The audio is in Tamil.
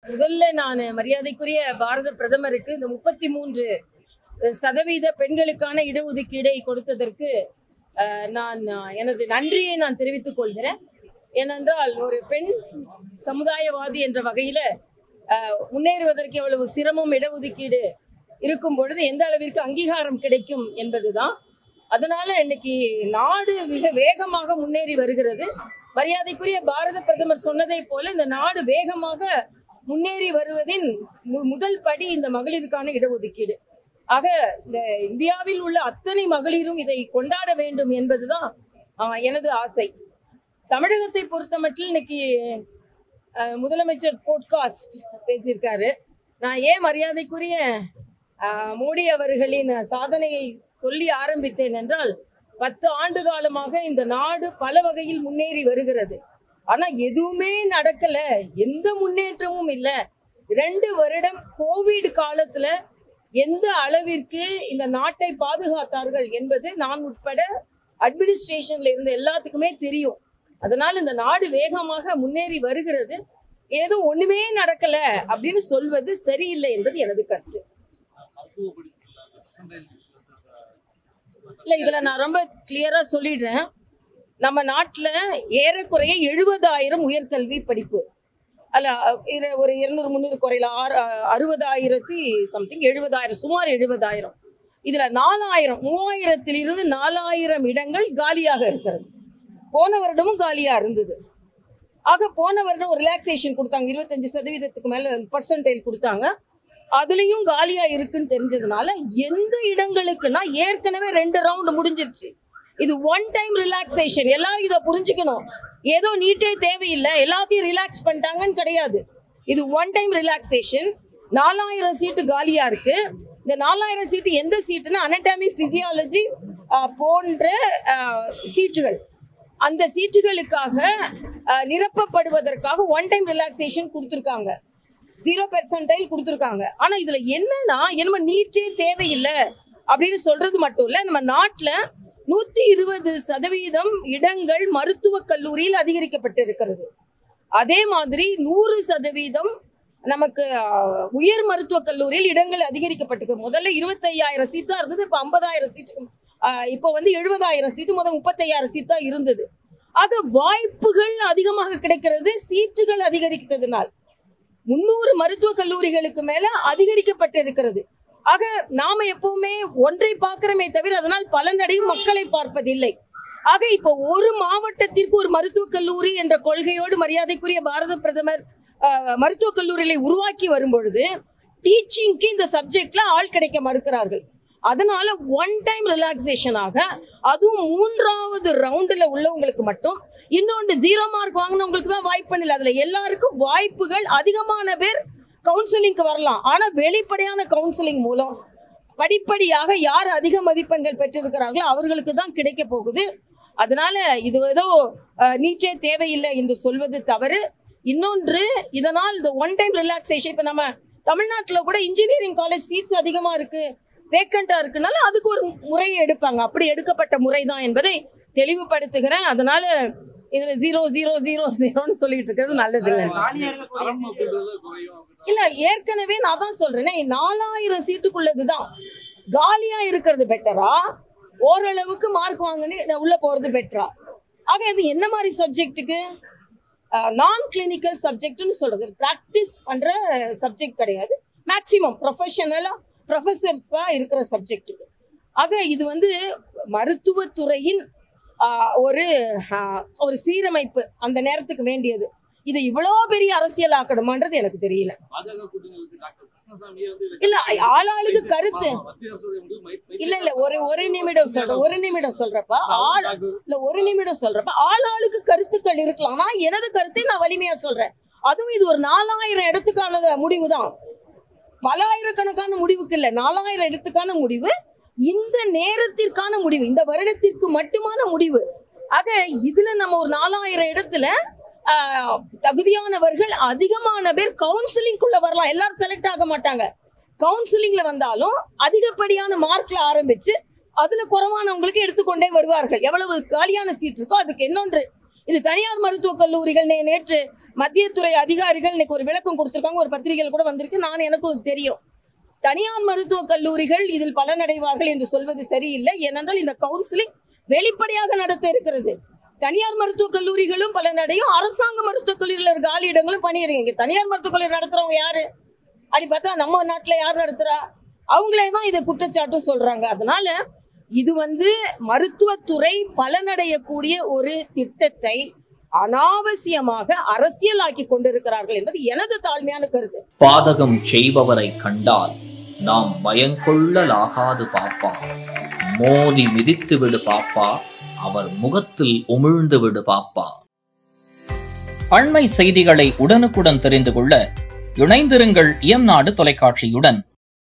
முதல்ல நான் மரியாதைக்குரிய பாரத பிரதமருக்கு இந்த முப்பத்தி மூன்று சதவீத பெண்களுக்கான இடஒதுக்கீடை கொடுத்ததற்கு அஹ், நான் அஹ், எனது நன்றியை நான் தெரிவித்துக் கொள்கிறேன் ஏனென்றால் ஒரு பெண் சமுதாயவாதி என்ற வகையில அஹ், முன்னேறுவதற்கு எவ்வளவு சிரமம் இடஒதுக்கீடு இருக்கும் பொழுது எந்த அளவிற்கு அங்கீகாரம் கிடைக்கும் என்பதுதான் அதனால இன்னைக்கு நாடு மிக வேகமாக முன்னேறி வருகிறது மரியாதைக்குரிய பாரத பிரதமர் சொன்னதை போல இந்த நாடு வேகமாக முன்னேறி வருவதின் மு- முதல் படி இந்த மகளிருக்கான இடஒதுக்கீடு ஆக இந்த இந்தியாவில் உள்ள அத்தனை மகளிரும் இதை கொண்டாட வேண்டும் என்பதுதான் ஆஹ், எனது ஆசை தமிழகத்தை பொறுத்தமட்டில் இன்னைக்கு அஹ், முதலமைச்சர் போட்காஸ்ட் பேசியிருக்காரு நான் ஏன் மரியாதைக்குரிய அஹ், மோடி அவர்களின் சாதனையை சொல்லி ஆரம்பித்தேன் என்றால் பத்து ஆண்டு காலமாக இந்த நாடு பல வகையில் முன்னேறி வருகிறது ஆனா எதுவுமே நடக்கல எந்த முன்னேற்றமும் இல்லை ரெண்டு வருடம் கோவிட் காலத்துல எந்த அளவிற்கு இந்த நாட்டை பாதுகாத்தார்கள் என்பது நான் உட்பட அட்மினிஸ்ட்ரேஷன்ல இருந்த எல்லாத்துக்குமே தெரியும் அதனால இந்த நாடு வேகமாக முன்னேறி வருகிறது ஏதோ ஒண்ணுமே நடக்கல அப்படின்னு சொல்வது சரியில்லை என்பது எனது கருத்து மருத்துவ படிப்புல அந்த percentage இல்ல இதுல நான் ரொம்ப கிளியரா சொல்லிடுறேன் நம்ம நாட்டுல ஏறக்குறைய எழுபதாயிரம் உயர்கல்வி படிப்பு அல்ல இரு- ஒரு இருநூறு முந்நூறு குறையில ஆறு அறுபதாயிரத்தி சம்திங் எழுபதாயிரம் சுமார் எழுபதாயிரம் இதுல நாலாயிரம் மூவாயிரத்திலிருந்து நாலாயிரம் இடங்கள் காலியாக இருக்கிறது போன வருடமும் காலியா இருந்தது ஆக போன வருடம் ஒரு ரிலாக்ஸேஷன் கொடுத்தாங்க இருபத்தஞ்சு சதவீதத்துக்கு மேல பர்சன்டேஜ் கொடுத்தாங்க அதுலயும் காலியா இருக்குன்னு தெரிஞ்சதுனால எந்த இடங்களுக்குன்னா ஏற்கனவே ரெண்டு ரவுண்ட் முடிஞ்சிருச்சு இது ஒன் டைம் ரிலாக்ஸேஷன் எல்லாரும் இதை புரிஞ்சுக்கணும் ஏதோ நீட்டே தேவையில்லை எல்லாத்தையும் ரிலாக்ஸ் பண்ணிட்டாங்கன்னு கிடையாது இது ஒன் டைம் ரிலாக்ஸேஷன் நாலாயிரம் சீட்டு காலியா இருக்கு இந்த நாலாயிரம் சீட்டு எந்த சீட்டுன்னா அனட்டாமி பிசியாலஜி போன்ற அஹ், சீட்டுகள் அந்த சீட்டுகளுக்காக அஹ், நிரப்பப்படுவதற்காக ஒன் டைம் ரிலாக்ஸேஷன் கொடுத்துருக்காங்க ஜீரோ பெர்சன்டைல் கொடுத்துருக்காங்க ஆனா இதுல என்னன்னா என்னமோ நீட்டே தேவையில்லை அப்படின்னு சொல்றது மட்டும் இல்ல நம்ம நாட்டுல நூத்தி இருபது சதவீதம் இடங்கள் மருத்துவக் கல்லூரியில் அதிகரிக்கப்பட்டு இருக்கிறது அதே மாதிரி நூறு சதவீதம் நமக்கு அஹ், உயர் மருத்துவக் கல்லூரியில் இடங்கள் அதிகரிக்கப்பட்டிருக்கு முதல்ல இருபத்தையாயிரம் சீட் தான் இருந்தது இப்போ ஐம்பதாயிரம் சீட்டு அஹ், இப்போ வந்து எழுபதாயிரம் சீட்டு முதல் முப்பத்தையாயிரம் சீட் தான் இருந்தது ஆக வாய்ப்புகள் அதிகமாக கிடைக்கிறது சீட்டுகள் அதிகரித்ததினால் முன்னூறு மருத்துவக் கல்லூரிகளுக்கு மேல அதிகரிக்கப்பட்டிருக்கிறது ஆக நாம எப்பவுமே ஒன்றை பார்க்கிறோமே தவிர அதனால் பலனடையும் மக்களை பார்ப்பதில்லை ஆக இப்ப ஒரு மாவட்டத்திற்கு ஒரு மருத்துவக் கல்லூரி என்ற கொள்கையோடு மரியாதைக்குரிய பாரத பிரதமர் அஹ், மருத்துவக் கல்லூரிகளை உருவாக்கி வரும் பொழுது டீச்சிங்க்கு இந்த சப்ஜெக்ட்ல ஆள் கிடைக்க மறுக்கிறார்கள் அதனால ஒன் டைம் ரிலாக்ஸேஷனாக அதுவும் மூன்றாவது ரவுண்டுல உள்ளவங்களுக்கு மட்டும் இன்னொன்று ஜீரோ மார்க் வாங்கினவங்களுக்கு தான் வாய்ப்பு இல்லை அதுல எல்லாருக்கும் வாய்ப்புகள் அதிகமான பேர் கவுன்சிலிங்க்கு வரலாம் ஆனா வெளிப்படையான கவுன்சிலிங் மூலம் படிப்படியாக யார் அதிக மதிப்பெண்கள் பெற்றிருக்கிறார்களோ அவர்களுக்கு தான் கிடைக்க போகுது அதனால இது ஏதோ அஹ், நீச்சே தேவையில்லை என்று சொல்வது தவறு இன்னொன்று இதனால் இந்த ஒன் டைம் ரிலாக்ஸேஷன் இப்போ நம்ம தமிழ்நாட்டில் கூட இன்ஜினியரிங் காலேஜ் சீட்ஸ் அதிகமாக இருக்கு வேக்கண்டா இருக்குனால அதுக்கு ஒரு முறையை எடுப்பாங்க அப்படி எடுக்கப்பட்ட முறை தான் என்பதை தெளிவுபடுத்துகிறேன் அதனால இதுல ஜீரோ ஜீரோ ஜீரோ ஜீரோன்னு சொல்லிட்டு இருக்கிறது நல்லது இல்லை தரம் அப்படின்றது குறையும் அப்படின்னா இல்ல ஏற்கனவே நான் தான் சொல்றேனே நாலாயிரம் சீட்டுக்குள்ளதுதான் காலியா இருக்கிறது பெட்டரா ஓரளவுக்கு மார்க் வாங்கினு உள்ள போறது பெட்டரா ஆக இது என்ன மாதிரி சப்ஜெக்ட்டுக்கு நான் கிளினிக்கல் சப்ஜெக்ட்னு சொல்றது ப்ராக்டிஸ் பண்ற சப்ஜெக்ட் கிடையாது மேக்சிமம் ப்ரொஃபஷனலா ப்ரொஃபஸர்ஸா இருக்கிற சப்ஜெக்ட்டுக்கு ஆக இது வந்து மருத்துவத்துறையின் ஆஹ், ஒரு ஆஹ், ஒரு சீரமைப்பு அந்த நேரத்துக்கு வேண்டியது இது இவ்வளோ பெரிய அரசியல் ஆக்கணுமான்றது எனக்கு தெரியல பாஜக கூட்டணிகளுக்கு டாக்டர் கிருஷ்ணசாமியே வந்து இதை இல்ல ஆளாளுக்கு கருத்து ஆமா, மத்திய அரசுடைய முடிவு மை- மை- இல்ல இல்ல ஒரு ஒரு நிமிடம் சொல்றேன் ஒரு நிமிடம் சொல்றப்ப ஆள் டாக்டர் இல்ல ஒரு நிமிடம் சொல்றப்ப ஆளாளுக்கு கருத்துக்கள் இருக்கலாம் ஆனா எனது கருத்தை நான் வலிமையா சொல்றேன் அதுவும் இது ஒரு நாலாயிரம் இடத்துக்கான முடிவு தான் பலாயிரக்கணக்கான முடிவுக்கு இல்ல நாலாயிரம் இடத்துக்கான முடிவு இந்த நேரத்திற்கான முடிவு இந்த வருடத்திற்கு மட்டுமான முடிவு ஆக இதுல நம்ம ஒரு நாலாயிரம் இடத்துல ஆஹ், தகுதியானவர்கள் அதிகமான பேர் கவுன்சிலிங்குள்ள வரலாம் எல்லாரும் செலக்ட் ஆக மாட்டாங்க கவுன்சிலிங்ல வந்தாலும் அதிகப்படியான மார்க்ல ஆரம்பிச்சு அதுல குறைவானவங்களுக்கு எடுத்துக்கொண்டே வருவார்கள் எவ்வளவு காலியான சீட் இருக்கோ அதுக்கு இன்னொன்று இது தனியார் மருத்துவக் கல்லூரிகள் நே- நேற்று மத்திய துறை அதிகாரிகள் இன்னைக்கு ஒரு விளக்கம் கொடுத்திருக்காங்க ஒரு பத்திரிகையில் கூட வந்திருக்கு நான் எனக்கும் தெரியும் தனியார் மருத்துவக் கல்லூரிகள் இதில் பலனடைவார்கள் என்று சொல்வது சரியில்லை ஏனென்றால் இந்த கவுன்சிலிங் வெளிப்படையாக நடத்த இருக்கிறது தனியார் மருத்துவக் கல்லூரிகளும் பலனடையும் அரசாங்க மருத்துவக் கல்லூரியில் காலி இடங்களும் பணியிடுங்க இங்க தனியார் மருத்துவக் கல்லூரி நடத்துறவங்க யாரு அப்படி பார்த்தா நம்ம நாட்டுல யார் நடத்துறா அவங்களே தான் இதை குற்றச்சாட்டும் சொல்றாங்க அதனால இது வந்து மருத்துவத்துறை பலனடையக்கூடிய ஒரு திட்டத்தை அனாவசியமாக அரசியலாக்கி கொண்டிருக்கிறார்கள் என்பது எனது தாழ்மையான கருத்து பாதகம் செய்பவரை கண்டால் நாம் பயங்கொள்ளலாகாது பாப்பா மோதி மிதித்து விடு பாப்பா அவர் முகத்தில் உமிழ்ந்து விடு பாப்பா அண்மை செய்திகளை உடனுக்குடன் தெரிந்து கொள்ள இணைந்திருங்கள் எம் நாடு தொலைக்காட்சியுடன்